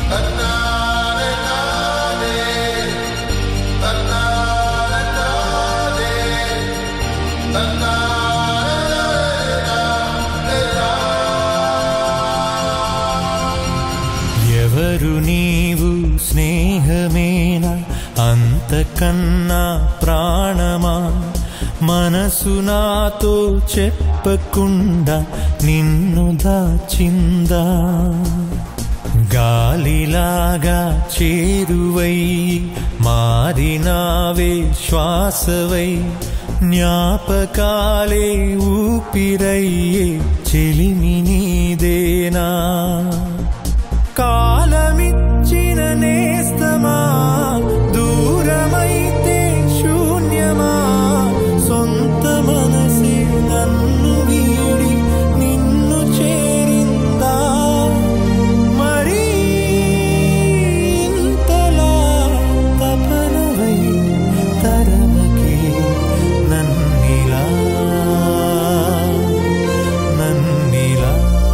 ఎవరు నీవు స్నేహమేనా అంతకన్నా ప్రాణమా మనసు నాతో చెప్పకుండా నిన్ను దాచిందా గాలిలాగా చేరువై మారినావే శ్వాసవై జ్ఞాపకాలే ఊపిరయ్యే చెలిమి నీదేనా కాలమిచ్చిన నేస్తమా దూరమైతే శూన్యమా సొంత మనసే నన్ను వీడి నిన్ను చేరిందా మరీ ఇంతలా తపనవై తరమకే నన్నిలా నన్నిలా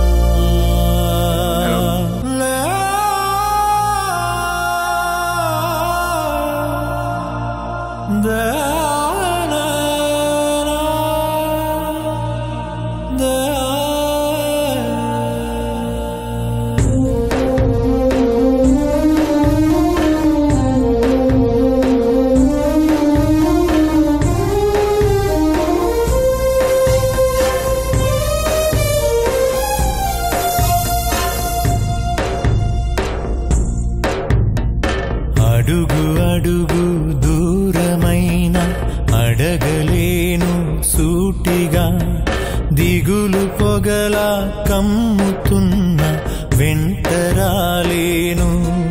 అడుగు అడుగు దూరమైన అడగలేను సూటిగా దిగులు పొగలా కమ్ముతున్న వెంటరాలేను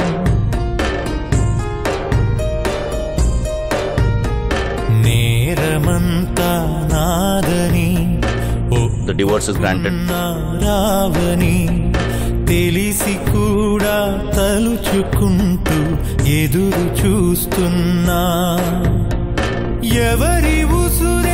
నేరమంతా నాదని ఓ The divorce is granted. రావని తెలిసి కూడా తలుచుకుంటూ ఎదురు చూస్తున్నా ఎవరి ఉసురే